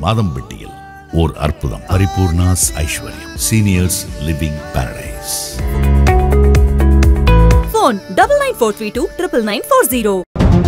மாதம்பட்டியில் ஓர் அற்புதம் Paripoornas Aishwaryam seniors living paradise phone double nine four three two triple nine four zero.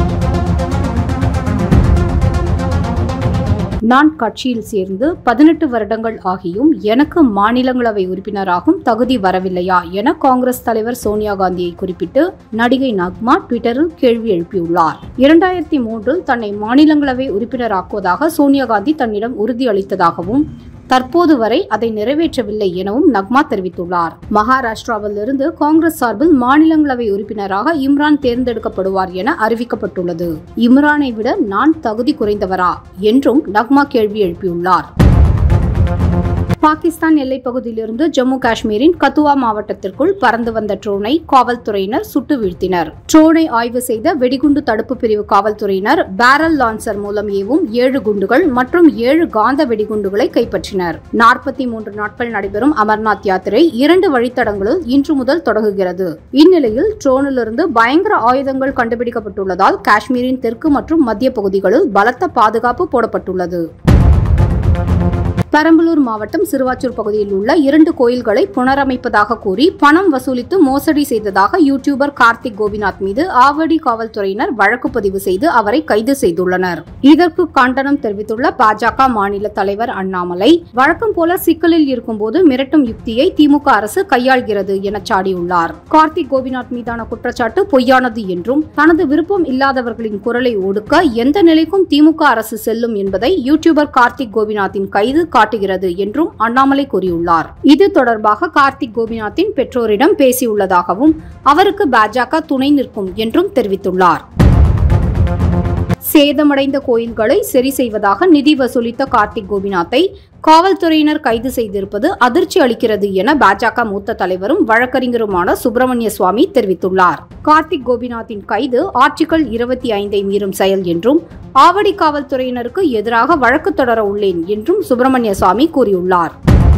நான் கட்சியில் சேர்ந்து பதினெட்டு வருடங்கள் ஆகியும் எனக்கு மாநிலங்களவை உறுப்பினராகும் தகுதி வரவில்லையா என காங்கிரஸ் தலைவர் சோனியா காந்தியை குறிப்பிட்டு நடிகை நக்மா ட்விட்டரில் கேள்வி எழுப்பியுள்ளார் இரண்டாயிரத்தி மூன்றில் தன்னை மாநிலங்களவை உறுப்பினராக்குவதாக சோனியா காந்தி தன்னிடம் உறுதியளித்ததாகவும் தற்போது வரை அதை நிறைவேற்றவில்லை எனவும் நக்மா தெரிவித்துள்ளார் மகாராஷ்டிராவிலிருந்து காங்கிரஸ் சார்பில் மாநிலங்களவை உறுப்பினராக இம்ரான் தேர்ந்தெடுக்கப்படுவார் என அறிவிக்கப்பட்டுள்ளது இம்ரானை விட நான் தகுதி குறைந்தவரா என்றும் நக்மா கேள்வி எழுப்பியுள்ளார் பாகிஸ்தான் எல்லைப் பகுதியிலிருந்து ஜம்மு காஷ்மீரின் கத்துவா மாவட்டத்திற்குள் பறந்து வந்த ட்ரோனை காவல்துறையினர் சுட்டு வீழ்த்தினர் ட்ரோனை ஆய்வு செய்த வெடிகுண்டு தடுப்பு பிரிவு காவல்துறையினர் பேரல் லான்சர் மூலம் ஏவும் ஏழு குண்டுகள் மற்றும் ஏழு காந்த வெடிகுண்டுகளை கைப்பற்றினர் நாற்பத்தி மூன்று நாட்கள் நடைபெறும் அமர்நாத் யாத்திரை இரண்டு வழித்தடங்களில் இன்று முதல் தொடங்குகிறது இந்நிலையில் ட்ரோனிலிருந்து பயங்கர ஆயுதங்கள் கண்டுபிடிக்கப்பட்டுள்ளதால் காஷ்மீரின் தெற்கு மற்றும் மத்திய பகுதிகளில் பலத்த பாதுகாப்பு போடப்பட்டுள்ளது பெரம்பலூர் மாவட்டம் சிறுவாச்சூர் பகுதியில் உள்ள இரண்டு கோயில்களை புனரமைப்பதாக கூறி பணம் வசூலித்து மோசடி செய்ததாக யூடியூபர் கார்த்திக் கோபிநாத் மீது ஆவடி காவல்துறையினர் வழக்கு பதிவு செய்து அவரை கைது செய்துள்ளனர் இதற்கு கண்டனம் தெரிவித்துள்ள பாஜக மாநில தலைவர் அண்ணாமலை வழக்கம் போல சிக்கலில் இருக்கும்போது மிரட்டும் யுக்தியை திமுக அரசு கையாள்கிறது என சாடியுள்ளார் கார்த்திக் கோபிநாத் மீதான குற்றச்சாட்டு பொய்யானது என்றும் தனது விருப்பம் இல்லாதவர்களின் குரலை ஒடுக்க எந்த நிலைக்கும் திமுக அரசு செல்லும் என்பதை யூடியூபர் கார்த்திக் கோபிநாத்தின் கைது காட்டுகிறது என்றும் அண்ணாமலை கூறியுள்ளார் இது தொடர்பாக கார்த்திக் கோபிநாத்தின் பெற்றோரிடம் பேசியுள்ளதாகவும் அவருக்கு பாஜக துணை நிற்கும் என்றும் தெரிவித்துள்ளார் சேதமடைந்த கோயில்களை சரி செய்வதாக நிதி வசூலித்த கார்த்திக் கோபிநாத்தை காவல்துறையினர் கைது செய்திருப்பது அதிர்ச்சி அளிக்கிறது என பாஜக மூத்த தலைவரும் வழக்கறிஞருமான சுப்பிரமணிய சுவாமி தெரிவித்துள்ளார் கார்த்திக் கோபிநாத்தின் கைது ஆர்டிகல் இருபத்தி ஐந்தை மீறும் செயல் என்றும் ஆவடி காவல்துறையினருக்கு எதிராக வழக்கு தொடர உள்ளேன் என்றும் சுப்பிரமணிய சுவாமி கூறியுள்ளார்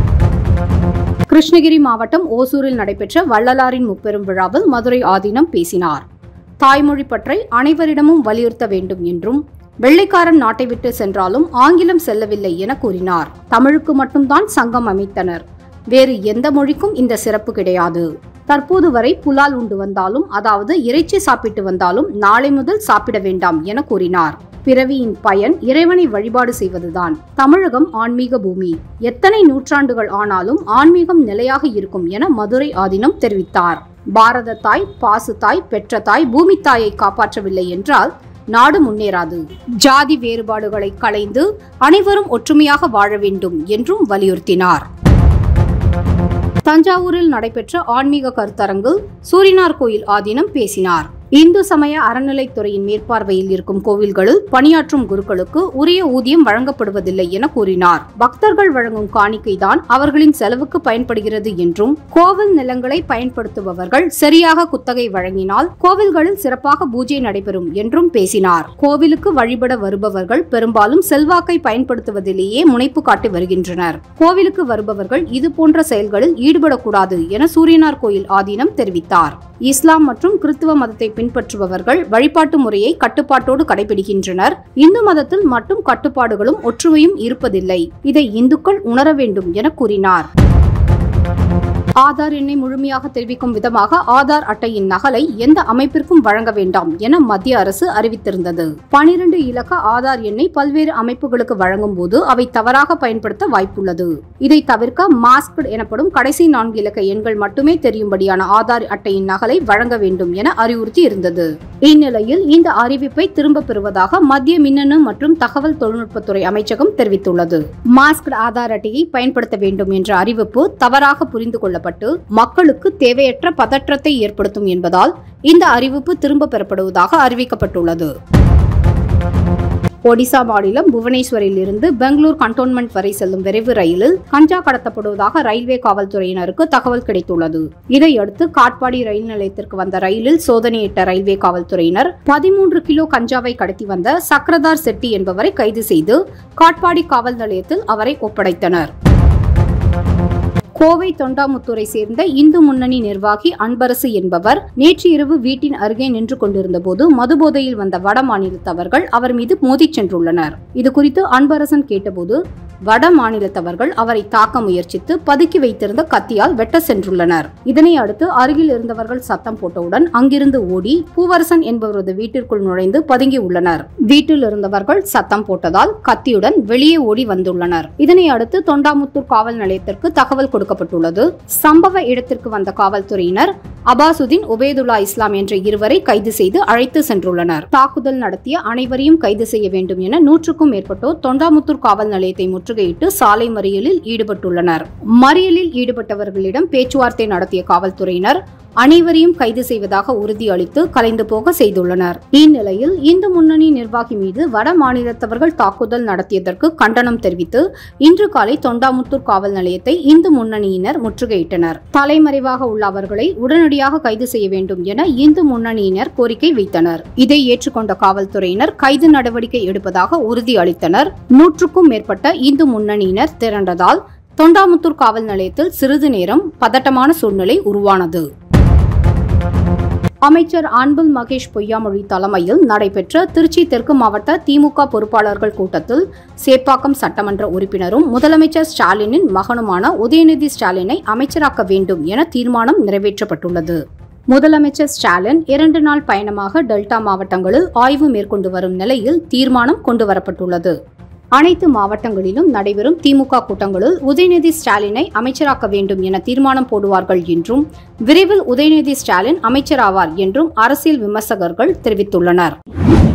கிருஷ்ணகிரி மாவட்டம் ஓசூரில் நடைபெற்ற வள்ளலாரின் முப்பெரும் விழாவில் மதுரை ஆதீனம் பேசினார் தாய்மொழி பற்றை அனைவரிடமும் வலியுறுத்த வேண்டும் என்றும் வெள்ளைக்காரன் நாட்டை விட்டு சென்றாலும் ஆங்கிலம் செல்லவில்லை என கூறினார் தமிழுக்கு மட்டும்தான் சங்கம் அமைத்தனர் வேறு எந்த மொழிக்கும் இந்த சிறப்பு கிடையாது தற்போது வரை புலால் உண்டு வந்தாலும் அதாவது இறைச்சி சாப்பிட்டு வந்தாலும் நாளை முதல் சாப்பிட வேண்டாம் என கூறினார் பிறவியின் பயன் இறைவனை வழிபாடு செய்வதுதான் தமிழகம் ஆன்மீக பூமி எத்தனை நூற்றாண்டுகள் ஆனாலும் ஆன்மீகம் நிலையாக இருக்கும் என மதுரை ஆதீனம் தெரிவித்தார் பாரத தாய் பாசு தாய் பெற்ற தாய் பூமி தாயை காப்பாற்றவில்லை என்றால் நாடு முன்னேறாது ஜாதி வேறுபாடுகளை களைந்து அனைவரும் ஒற்றுமையாக வாழ வேண்டும் என்றும் வலியுறுத்தினார் தஞ்சாவூரில் நடைபெற்ற ஆன்மீக கருத்தரங்கில் சூரினார் கோயில் ஆதீனம் பேசினார் இந்து சமய அறநிலைத்துறையின் மேற்பார்வையில் இருக்கும் கோவில்களில் பணியாற்றும் குருக்களுக்கு உரிய ஊதியம் வழங்கப்படுவதில்லை என கூறினார் பக்தர்கள் வழங்கும் காணிக்கைதான் அவர்களின் செலவுக்கு பயன்படுகிறது என்றும் கோவில் நிலங்களை பயன்படுத்துபவர்கள் சரியாக குத்தகை வழங்கினால் கோவில்களில் சிறப்பாக பூஜை நடைபெறும் என்றும் பேசினார் கோவிலுக்கு வழிபட வருபவர்கள் பெரும்பாலும் செல்வாக்கை பயன்படுத்துவதிலேயே முனைப்பு காட்டி வருகின்றனர் கோவிலுக்கு வருபவர்கள் இது போன்ற செயல்களில் ஈடுபடக்கூடாது என சூரியனார் கோயில் ஆதீனம் தெரிவித்தார் இஸ்லாம் மற்றும் கிறிஸ்துவ மதத்தை பின்பற்றுபவர்கள் வழிபாட்டு முறையை கட்டுப்பாட்டோடு கடைபிடிக்கின்றனர் இந்து மதத்தில் மட்டும் கட்டுப்பாடுகளும் ஒற்றுமையும் இருப்பதில்லை இதை இந்துக்கள் உணர வேண்டும் என கூறினார் ஆதார் எண்ணை முழுமையாக தெரிவிக்கும் விதமாக ஆதார் அட்டையின் நகலை எந்த அமைப்பிற்கும் வழங்க வேண்டாம் என மத்திய அரசு அறிவித்திருந்தது பனிரெண்டு இலக்க ஆதார் எண்ணை பல்வேறு அமைப்புகளுக்கு வழங்கும் போது அவை தவறாக பயன்படுத்த வாய்ப்புள்ளது இதை தவிர்க்க மாஸ்க் எனப்படும் கடைசி நான்கு இலக்க எண்கள் மட்டுமே தெரியும்படியான ஆதார் அட்டையின் நகலை வழங்க வேண்டும் என அறிவுறுத்தி இருந்தது இந்நிலையில் இந்த அறிவிப்பை திரும்ப பெறுவதாக மத்திய மின்னணு மற்றும் தகவல் தொழில்நுட்பத்துறை அமைச்சகம் தெரிவித்துள்ளது மாஸ்க் ஆதார் அட்டையை பயன்படுத்த வேண்டும் என்ற அறிவிப்பு தவறாக புரிந்து கொள்ளப்பட்டு மக்களுக்கு தேவையற்ற பதற்றத்தை ஏற்படுத்தும் என்பதால் இந்த அறிவிப்பு திரும்ப பெறப்படுவதாக அறிவிக்கப்பட்டுள்ளது ஒடிசா மாநிலம் புவனேஸ்வரில் இருந்து பெங்களூர் கண்டோன்மெண்ட் வரை செல்லும் விரைவு ரயிலில் கஞ்சா கடத்தப்படுவதாக ரயில்வே காவல்துறையினருக்கு தகவல் கிடைத்துள்ளது இதையடுத்து காட்பாடி ரயில் நிலையத்திற்கு வந்த ரயிலில் சோதனையிட்ட ரயில்வே காவல்துறையினர் பதிமூன்று கிலோ கஞ்சாவை கடத்தி வந்த சக்ரதார் செட்டி என்பவரை கைது செய்து காட்பாடி காவல் நிலையத்தில் அவரை ஒப்படைத்தனர் கோவை தொண்டாமுத்தூரை சேர்ந்த இந்து முன்னணி நிர்வாகி அன்பரசு என்பவர் நேற்று இரவு வீட்டின் அருகே நின்று கொண்டிருந்த போது மதுபோதையில் வந்த வட மாநிலத்தவர்கள் அவர் மீது மோதிச் சென்றுள்ளனர் இது குறித்து அன்பரசன் கேட்டபோது வட மாநிலத்தவர்கள் அவரை தாக்க முயற்சித்து பதுக்கி வைத்திருந்த கத்தியால் வெட்ட சென்றுள்ளனர் இதனை அடுத்து அருகில் இருந்தவர்கள் சத்தம் போட்டவுடன் அங்கிருந்து ஓடி பூவரசன் என்பவரது வீட்டிற்குள் நுழைந்து பதுங்கி உள்ளனர் வீட்டில் இருந்தவர்கள் சத்தம் போட்டதால் கத்தியுடன் வெளியே ஓடி வந்துள்ளனர் இதனை அடுத்து தொண்டாமுத்தூர் காவல் நிலையத்திற்கு தகவல் கொடுக்கப்பட்டுள்ளது சம்பவ இடத்திற்கு வந்த காவல்துறையினர் அபாசுதீன் உபேதுல்லா இஸ்லாம் என்ற இருவரை கைது செய்து அழைத்து சென்றுள்ளனர் தாக்குதல் நடத்திய அனைவரையும் கைது செய்ய வேண்டும் என நூற்றுக்கும் மேற்பட்டோர் தொண்டாமுத்தூர் காவல் நிலையத்தை முற்றுகையிட்டு சாலை மறியலில் ஈடுபட்டுள்ளனர் மறியலில் ஈடுபட்டவர்களிடம் பேச்சுவார்த்தை நடத்திய காவல்துறையினர் அனைவரையும் கைது செய்வதாக உறுதியளித்து கலைந்து போக செய்துள்ளனர் இந்நிலையில் இந்து முன்னணி நிர்வாகி மீது வட மாநிலத்தவர்கள் தாக்குதல் நடத்தியதற்கு கண்டனம் தெரிவித்து இன்று காலை தொண்டாமுத்தூர் காவல் நிலையத்தை இந்து முன்னணியினர் முற்றுகையிட்டனர் தலைமறைவாக உள்ள அவர்களை உடனடியாக கைது செய்ய வேண்டும் என இந்து முன்னணியினர் கோரிக்கை வைத்தனர் இதை ஏற்றுக்கொண்ட காவல்துறையினர் கைது நடவடிக்கை எடுப்பதாக உறுதி அளித்தனர் நூற்றுக்கும் மேற்பட்ட இந்து முன்னணியினர் திரண்டதால் தொண்டாமுத்தூர் காவல் நிலையத்தில் சிறிது நேரம் பதட்டமான சூழ்நிலை உருவானது அமைச்சர் அன்பில் மகேஷ் பொய்யாமொழி தலைமையில் நடைபெற்ற திருச்சி தெற்கு மாவட்ட திமுக பொறுப்பாளர்கள் கூட்டத்தில் சேப்பாக்கம் சட்டமன்ற உறுப்பினரும் முதலமைச்சர் ஸ்டாலினின் மகனுமான உதயநிதி ஸ்டாலினை அமைச்சராக்க வேண்டும் என தீர்மானம் நிறைவேற்றப்பட்டுள்ளது முதலமைச்சர் ஸ்டாலின் இரண்டு நாள் பயணமாக டெல்டா மாவட்டங்களில் ஆய்வு மேற்கொண்டு வரும் நிலையில் தீர்மானம் கொண்டுவரப்பட்டுள்ளது அனைத்து மாவட்டங்களிலும் நடைபெறும் திமுக கூட்டங்களில் உதயநிதி ஸ்டாலினை அமைச்சராக்க வேண்டும் என தீர்மானம் போடுவார்கள் என்றும் விரைவில் உதயநிதி ஸ்டாலின் அமைச்சராவார் என்றும் அரசியல் விமர்சகர்கள் தெரிவித்துள்ளனர்